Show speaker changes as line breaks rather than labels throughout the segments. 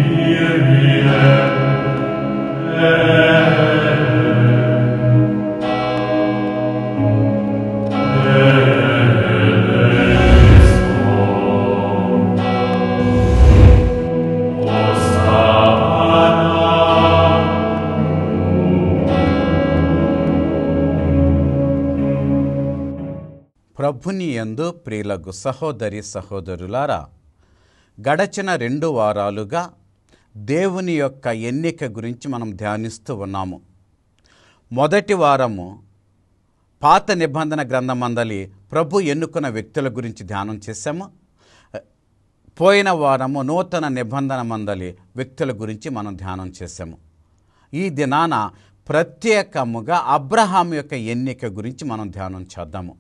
ప్రభుని యందు ప్రియులగు సహోదరి సహోదరులారా గడచిన రెండు వారాలుగా దేవుని యొక్క ఎన్నిక గురించి మనం ధ్యానిస్తూ ఉన్నాము మొదటి వారము పాత నిబంధన గ్రంథమందలి ప్రభు ఎన్నుకున్న వ్యక్తుల గురించి ధ్యానం చేశాము పోయిన వారము నూతన నిబంధన మందలి వ్యక్తుల గురించి మనం ధ్యానం చేశాము ఈ దినాన ప్రత్యేకముగా అబ్రహాం యొక్క ఎన్నిక గురించి మనం ధ్యానం చేద్దాము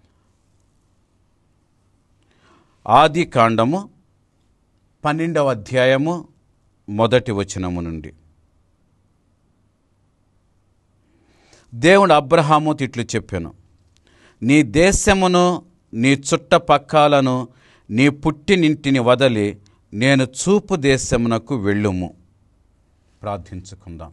ఆది కాండము పన్నెండవ అధ్యాయము మొదటి వచనము నుండి దేవుడు అబ్రహాము తిట్లు చెప్పాను నీ దేశమును నీ చుట్టపక్కాలను నీ పుట్టినింటిని వదలి నేను చూపు దేశమునకు వెళ్ళుము ప్రార్థించుకుందాం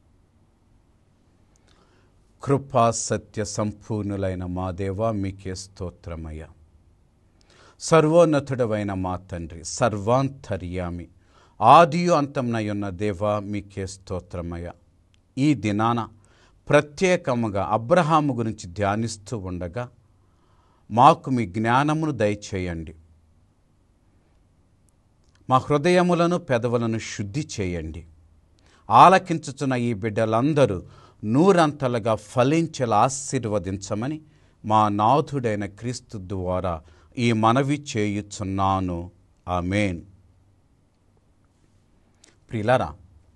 కృపా సత్య సంపూర్ణులైన మా దేవా మీకే స్తోత్రమయ్యా సర్వోన్నతుడవైన మా తండ్రి సర్వాంతర్యామి ఆదియు అంతంనయున్న దేవా మీకే స్తోత్రమయ్య ఈ దినాన ప్రత్యేకముగా అబ్రహాము గురించి ధ్యానిస్తూ ఉండగా మాకు మీ జ్ఞానమును దయచేయండి మా హృదయములను పెదవులను శుద్ధి చేయండి ఆలకించుచున్న ఈ బిడ్డలందరూ నూరంతలుగా ఫలించేలా ఆశీర్వదించమని మా నాథుడైన క్రీస్తు ద్వారా ఈ మనవి చేయుచున్నాను ఆమెన్ ప్రిలరా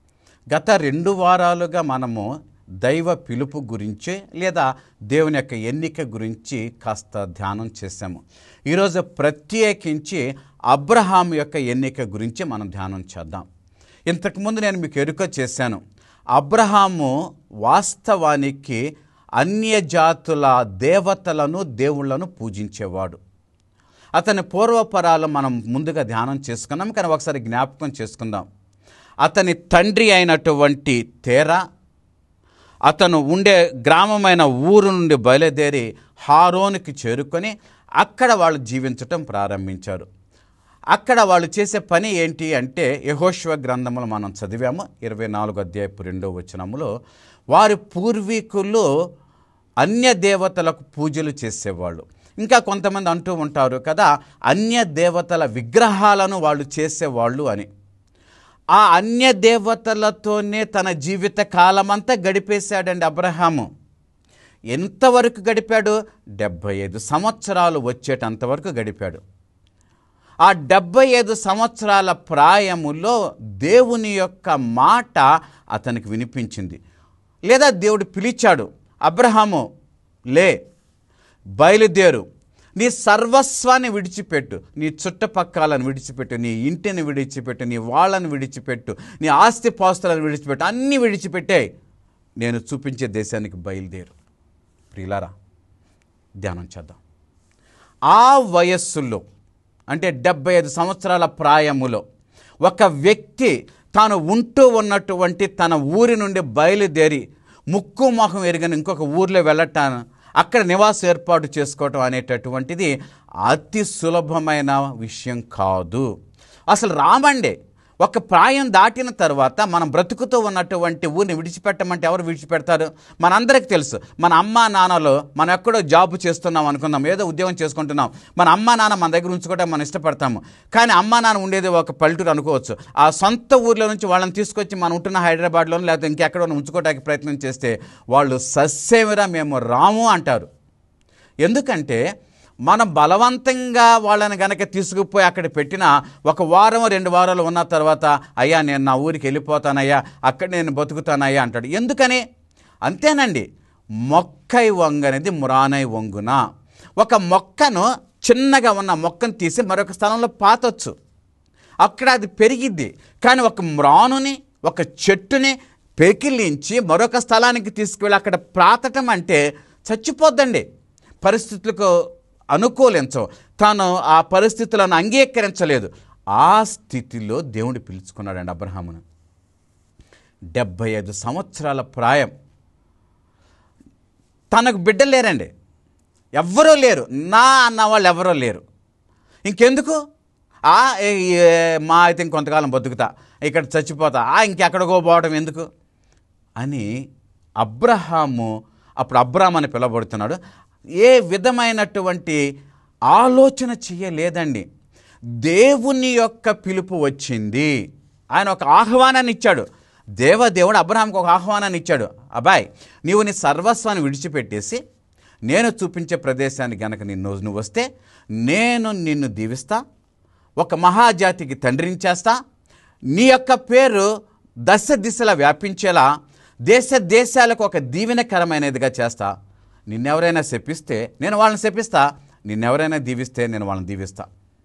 గత రెండు వారాలుగా మనము దైవ పిలుపు గురించే లేదా దేవుని యొక్క ఎన్నిక గురించి కాస్త ధ్యానం చేశాము ఈరోజు ప్రత్యేకించి అబ్రహాం యొక్క ఎన్నిక గురించి మనం ధ్యానం చేద్దాం ఇంతకుముందు నేను మీకు ఎరుక చేశాను అబ్రహాము వాస్తవానికి అన్యజాతుల దేవతలను దేవుళ్లను పూజించేవాడు అతని పూర్వపరాలు మనం ముందుగా ధ్యానం చేసుకున్నాం కానీ ఒకసారి జ్ఞాపకం చేసుకుందాం అతని తండ్రి అయినటువంటి తేరా అతను ఉండే గ్రామమైన ఊరు నుండి బయలుదేరి హారోనికి చేరుకొని అక్కడ వాళ్ళు జీవించటం ప్రారంభించారు అక్కడ వాళ్ళు చేసే పని ఏంటి అంటే యహోశ్వ గ్రంథములు మనం చదివాము ఇరవై నాలుగు అధ్యాయపు రెండో వచనములో వారి పూర్వీకులు అన్య దేవతలకు పూజలు చేసేవాళ్ళు ఇంకా కొంతమంది అంటూ ఉంటారు కదా అన్య దేవతల విగ్రహాలను వాళ్ళు చేసేవాళ్ళు అని ఆ అన్య దేవతలతోనే తన జీవిత కాలమంతా గడిపేశాడండి అబ్రహాము ఎంతవరకు గడిపాడు డెబ్భై ఐదు సంవత్సరాలు వచ్చేటంతవరకు గడిపాడు ఆ డెబ్భై ఐదు సంవత్సరాల ప్రాయములో దేవుని యొక్క మాట అతనికి వినిపించింది లేదా దేవుడు పిలిచాడు అబ్రహాము లే బయలుదేరు నీ సర్వస్వాన్ని విడిచిపెట్టు నీ చుట్టపక్కలను విడిచిపెట్టు నీ ఇంటిని విడిచిపెట్టు నీ వాళ్ళని విడిచిపెట్టు నీ ఆస్తి పాస్తులను విడిచిపెట్టు అన్నీ విడిచిపెట్టే నేను చూపించే దేశానికి బయలుదేరు ప్రియులారా ధ్యానం చేద్దాం ఆ వయస్సులో అంటే డెబ్బై ఐదు సంవత్సరాల ప్రాయములో ఒక వ్యక్తి తాను ఉంటూ ఉన్నటువంటి తన ఊరి నుండి బయలుదేరి ముక్కు మొహం ఎరిగిన ఇంకొక ఊర్లో వెళ్ళటాను అక్కడ నివాసం ఏర్పాటు చేసుకోవటం అనేటటువంటిది అతి సులభమైన విషయం కాదు అసలు రామండే ఒక ప్రాయం దాటిన తర్వాత మనం బ్రతుకుతూ ఉన్నటువంటి ఊరిని విడిచిపెట్టమంటే ఎవరు విడిచిపెడతారు మనందరికీ తెలుసు మన అమ్మా నాన్నలో మనం ఎక్కడో జాబ్ చేస్తున్నాం అనుకుందాం ఏదో ఉద్యోగం చేసుకుంటున్నాం మన అమ్మా నాన్న మన దగ్గర ఉంచుకోవడం మనం ఇష్టపడతాము కానీ అమ్మా నాన్న ఉండేది ఒక పల్లెటూరు అనుకోవచ్చు ఆ సొంత ఊర్లో నుంచి వాళ్ళని తీసుకొచ్చి మనం ఉంటున్న హైదరాబాద్లో లేకపోతే ఇంకెక్కడో ఉంచుకోవడానికి ప్రయత్నం చేస్తే వాళ్ళు సస్సేమిరా మేము రాము అంటారు ఎందుకంటే మనం బలవంతంగా వాళ్ళని గనక తీసుకుపోయి అక్కడ పెట్టిన ఒక వారం రెండు వారాలు ఉన్న తర్వాత అయ్యా నేను నా ఊరికి వెళ్ళిపోతానయ్యా అక్కడ నేను బతుకుతానయ్యా అంటాడు ఎందుకని అంతేనండి మొక్కై వంగనేది మురానై వంగున ఒక మొక్కను చిన్నగా ఉన్న మొక్కను తీసి మరొక స్థలంలో పాతొచ్చు అక్కడ అది పెరిగిద్ది కానీ ఒక మ్రానుని ఒక చెట్టుని పెకిలించి మరొక స్థలానికి తీసుకువెళ్ళి అక్కడ ప్రాతటం అంటే చచ్చిపోద్దండి పరిస్థితులకు అనుకూలించవు తాను ఆ పరిస్థితులను అంగీకరించలేదు ఆ స్థితిలో దేవుడు పిలుచుకున్నాడండి అబ్రహామును డెబ్భై ఐదు సంవత్సరాల ప్రాయం తనకు బిడ్డలు లేరండి ఎవ్వరూ లేరు నా అన్న వాళ్ళు ఎవరూ లేరు ఇంకెందుకు ఆ ఏ- ఏ- మా అయితే ఇంకొంతకాలం బతుకుతా ఇక్కడ చచ్చిపోతా ఆ ఇంకెక్కడికో పోవడం ఎందుకు అని అబ్రహాము అప్పుడు అబ్రామ్ అని పిలవబడుతున్నాడు ఏ విధమైనటువంటి ఆలోచన చెయ్యలేదండి దేవుని యొక్క పిలుపు వచ్చింది ఆయన ఒక ఆహ్వానాన్ని ఇచ్చాడు దేవదేవుడు అబ్రహాంకి ఒక ఆహ్వానాన్ని ఇచ్చాడు అబ్బాయ్ నీవు నీ సర్వస్వాన్ని విడిచిపెట్టేసి నేను చూపించే ప్రదేశానికి గనక నిన్ను నువ్వు వస్తే నేను నిన్ను దీవిస్తా ఒక మహాజాతికి తండ్రిని చేస్తా నీ యొక్క పేరు దశ దిశలా వ్యాపించేలా దేశ దేశాలకు ఒక దీవెనకరమైనదిగా చేస్తా నిన్నెవరైనా శపిస్తే నేను వాళ్ళని శపిస్తా నిన్నెవరైనా దీవిస్తే నేను వాళ్ళని దీవిస్తా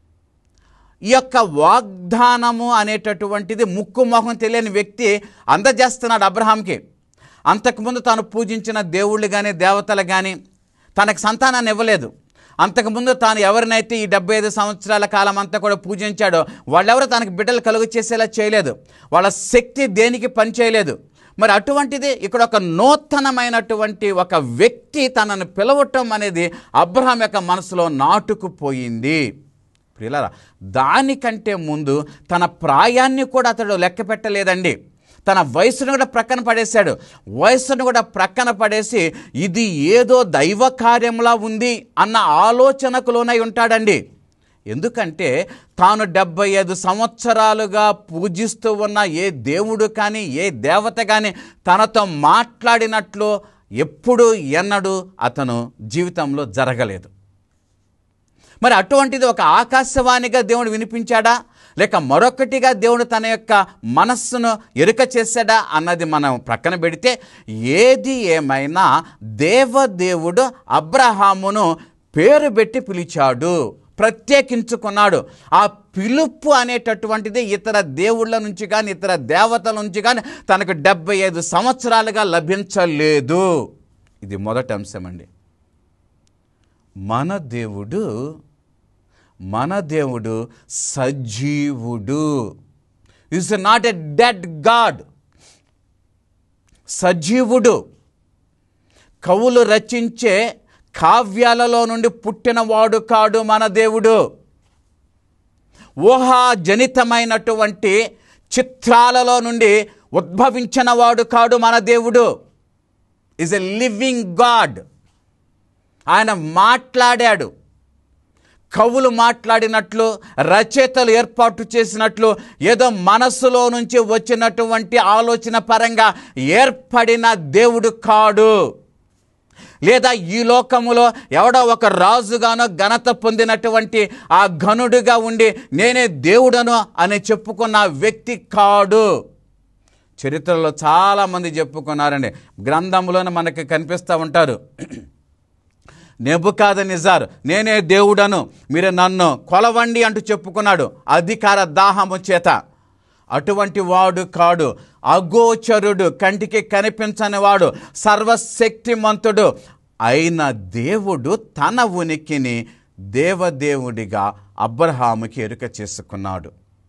ఈ యొక్క వాగ్దానము అనేటటువంటిది ముక్కు మొహం తెలియని వ్యక్తి అందజేస్తున్నాడు అబ్రహాంకి అంతకుముందు తాను పూజించిన దేవుళ్ళు కానీ దేవతలు కానీ తనకు సంతానాన్ని ఇవ్వలేదు అంతకుముందు తాను ఎవరినైతే ఈ డెబ్బై ఐదు సంవత్సరాల కాలం అంతా కూడా పూజించాడో వాళ్ళెవరు తనకు బిడ్డలు కలుగు చేసేలా చేయలేదు వాళ్ళ శక్తి దేనికి పనిచేయలేదు మరి అటువంటిది ఇక్కడ ఒక నూతనమైనటువంటి ఒక వ్యక్తి తనను పిలవటం అనేది అబ్రహాం యొక్క మనసులో నాటుకుపోయింది ప్రియులారా దానికంటే ముందు తన ప్రాయాన్ని కూడా అతడు లెక్క పెట్టలేదండి తన వయసును కూడా ప్రక్కన పడేశాడు వయసును కూడా ప్రక్కన పడేసి ఇది ఏదో దైవ కార్యంలా ఉంది అన్న ఆలోచనకు లోనై ఉంటాడండి ఎందుకంటే తాను డెబ్బై ఐదు సంవత్సరాలుగా పూజిస్తూ ఉన్న ఏ దేవుడు కానీ ఏ దేవత కానీ తనతో మాట్లాడినట్లు ఎప్పుడు ఎన్నడూ అతను జీవితంలో జరగలేదు మరి అటువంటిది ఒక ఆకాశవాణిగా దేవుడు వినిపించాడా లేక మరొకటిగా దేవుడు తన యొక్క మనస్సును ఎరుక చేశాడా అన్నది మనం ప్రక్కన పెడితే ఏది ఏమైనా దేవదేవుడు అబ్రహామును పేరు పెట్టి పిలిచాడు ప్రత్యేకించుకున్నాడు ఆ పిలుపు అనేటటువంటిది ఇతర దేవుళ్ళ నుంచి కానీ ఇతర దేవతల నుంచి కానీ తనకు డెబ్బై ఐదు సంవత్సరాలుగా లభించలేదు ఇది మొదటి అంశం అండి మన దేవుడు మన దేవుడు సజీవుడు is not a dead god సజీవుడు కవులు రచించే కావ్యాలలో నుండి పుట్టినవాడు కాడు మన దేవుడు ఊహాజనితమైనటువంటి చిత్రాలలో నుండి ఉద్భవించినవాడు కాడు మన దేవుడు ఈజ్ ఎ లివింగ్ గాడ్ ఆయన మాట్లాడాడు కవులు మాట్లాడినట్లు రచయితలు ఏర్పాటు చేసినట్లు ఏదో మనస్సులో నుంచి వచ్చినటువంటి ఆలోచన పరంగా ఏర్పడిన దేవుడు కాడు లేదా ఈ లోకములో ఎవడో ఒక రాజుగానో ఘనత పొందినటువంటి ఆ ఘనుడిగా ఉండి నేనే దేవుడను అని చెప్పుకున్న వ్యక్తి కాడు చరిత్రలో చాలామంది చెప్పుకున్నారండి గ్రంథంలోనే మనకి కనిపిస్తూ ఉంటారు నెబుకాద నిజారు నేనే దేవుడను మీరు నన్ను కొలవండి అంటూ చెప్పుకున్నాడు అధికార దాహము చేత అటువంటి వాడు కాడు అగోచరుడు కంటికి కనిపించని వాడు సర్వశక్తిమంతుడు అయిన దేవుడు తన ఉనికిని దేవదేవుడిగా అబ్రహాముకి ఎరుక చేసుకున్నాడు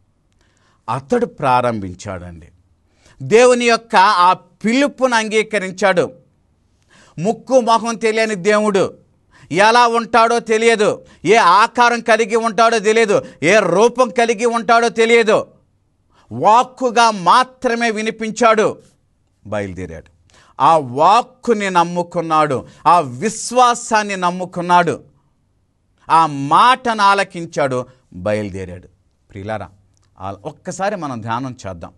అతడు ప్రారంభించాడండి దేవుని యొక్క ఆ పిలుపును అంగీకరించాడు ముక్కు మొహం తెలియని దేవుడు ఎలా ఉంటాడో తెలియదు ఏ ఆకారం కలిగి ఉంటాడో తెలియదు ఏ రూపం కలిగి ఉంటాడో తెలియదు వాక్కుగా మాత్రమే వినిపించాడు బయలుదేరాడు ఆ వాక్కుని నమ్ముకున్నాడు ఆ విశ్వాసాన్ని నమ్ముకున్నాడు ఆ మాటను ఆలకించాడు బయలుదేరాడు ప్రియులారా ఆ- ఒక్కసారి మనం ధ్యానం చేద్దాం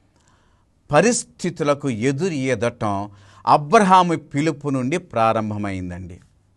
పరిస్థితులకు ఎదురు ఎదటం అబ్రహాము పిలుపు నుండి ప్రారంభమైందండి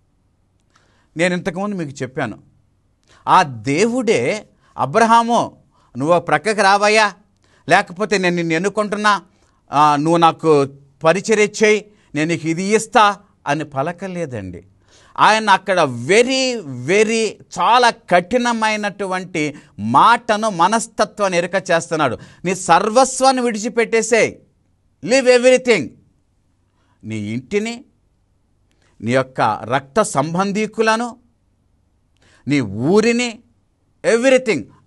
నేను ఇంతకుముందు మీకు చెప్పాను ఆ దేవుడే అబ్రహాము నువ్వు ప్రక్కకి రావయ్యా లేకపోతే నేను నిన్ను ఎన్నుకుంటున్నా ఆ, నువ్వు నాకు పరిచర్య చేయి నేను నీకు ఇది ఇస్తా అని పలకలేదండి ఆయన అక్కడ వెరీ వెరీ చాలా కఠినమైనటువంటి మాటను మనస్తత్వాన్ని ఎరుక చేస్తున్నాడు నీ సర్వస్వాన్ని విడిచిపెట్టేసేయ్ లివ్ ఎవ్రీథింగ్ నీ ఇంటిని నీ యొక్క రక్త సంబంధీకులను నీ ఊరిని ఎవ్రీథింగ్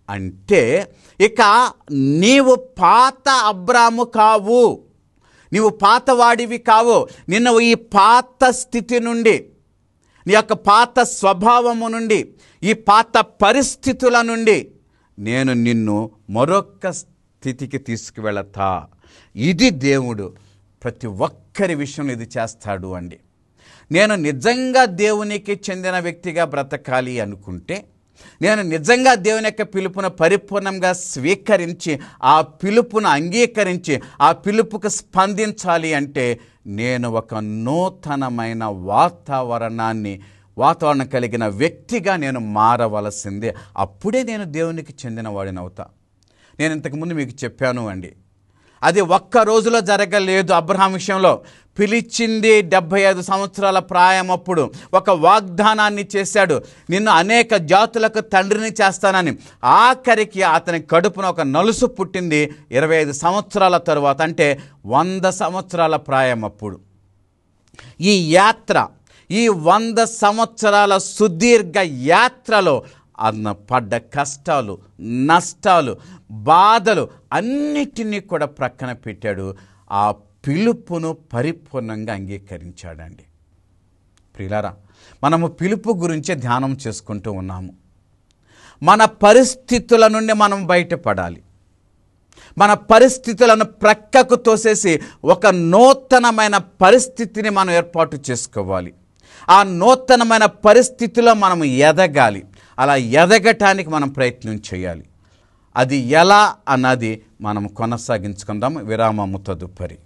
అంటే ఇక నీవు పాత అబ్రాము కావు నీవు పాతవాడివి కావు నిన్ను ఈ పాత స్థితి నుండి నీ యొక్క పాత స్వభావము నుండి ఈ పాత పరిస్థితుల నుండి నేను నిన్ను మరొక స్థితికి తీసుకువెళతా ఇది దేవుడు ప్రతి ఒక్కరి విషయంలో ఇది చేస్తాడు అండి నేను నిజంగా దేవునికి చెందిన వ్యక్తిగా బ్రతకాలి అనుకుంటే నేను నిజంగా దేవుని యొక్క పిలుపును పరిపూర్ణంగా స్వీకరించి ఆ పిలుపును అంగీకరించి ఆ పిలుపుకు స్పందించాలి అంటే నేను ఒక నూతనమైన వాతావరణాన్ని వాతావరణం కలిగిన వ్యక్తిగా నేను మారవలసిందే అప్పుడే నేను దేవునికి చెందినవాడిని అవుతా నేను ఇంతకుముందు మీకు చెప్పాను అండి అది ఒక్క రోజులో జరగలేదు అబ్రహాం విషయంలో పిలిచింది డెబ్భై ఐదు సంవత్సరాల ప్రాయం అప్పుడు ఒక వాగ్దానాన్ని చేశాడు నిన్ను అనేక జాతులకు తండ్రిని చేస్తానని ఆఖరికి అతని కడుపున ఒక నలుసు పుట్టింది ఇరవై ఐదు సంవత్సరాల తరువాత అంటే వంద సంవత్సరాల ప్రాయం అప్పుడు ఈ యాత్ర ఈ వంద సంవత్సరాల సుదీర్ఘ యాత్రలో అన్న పడ్డ కష్టాలు నష్టాలు బాధలు అన్నిటినీ కూడా ప్రక్కన పెట్టాడు ఆ పిలుపును పరిపూర్ణంగా అంగీకరించాడండి ప్రియులారా మనము పిలుపు గురించే ధ్యానం చేసుకుంటూ ఉన్నాము మన పరిస్థితుల నుండి మనం బయటపడాలి మన పరిస్థితులను ప్రక్కకు తోసేసి ఒక నూతనమైన పరిస్థితిని మనం ఏర్పాటు చేసుకోవాలి ఆ నూతనమైన పరిస్థితిలో మనం ఎదగాలి అలా ఎదగటానికి మనం ప్రయత్నం చేయాలి అది ఎలా అన్నది మనం కొనసాగించుకుందాం విరామము తదుపరి